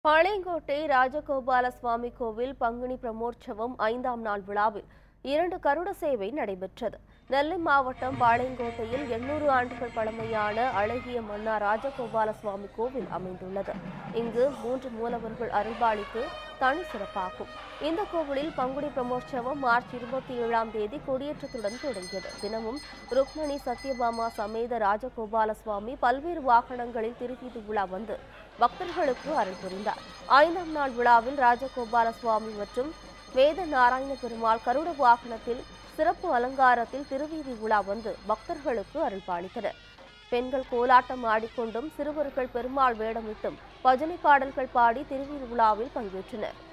பாளையங்கோட்டை ராஜகோபால சுவாமி கோவில் பங்குனி பிரமோற்சவம் ஐந்தாம் நாள் விழாவில் இரண்டு கருட சேவை நடைபெற்றது நெல்லை மாவட்டம் பாளையங்கோட்டையில் எண்ணூறு ஆண்டுகள் பழமையான அழகிய மன்னா ராஜகோபால சுவாமி கோவில் அமைந்துள்ளது இங்கு மூன்று மூலவர்கள் அருள்பாலித்து தனி சிறப்பாகும் இந்த கோவிலில் பங்குனி பிரமோற்சவம் மார்ச் இருபத்தி ஏழாம் தேதி கொடியேற்றத்துடன் தொடங்கியது தினமும் ருக்மணி சத்யபாமா சமேத ராஜகோபால சுவாமி பல்வேறு வாகனங்களில் திருவீதி உலா வந்து பக்தர்களுக்கு அருள் புரிந்தார் ஐந்தாம் நாள் விழாவில் ராஜகோபால சுவாமி மற்றும் வேத நாராயண பெருமாள் கருட வாகனத்தில் சிறப்பு அலங்காரத்தில் திருவீதி உலா வந்து பக்தர்களுக்கு அருள் பாலித்தனர் பெண்கள் கோலாட்டம் ஆடிக்கொண்டும் சிறுவர்கள் பெருமாள் வேடமிட்டும் பஜனை பாடல்கள் பாடி திருவீதி உலாவில் பங்கேற்றனர்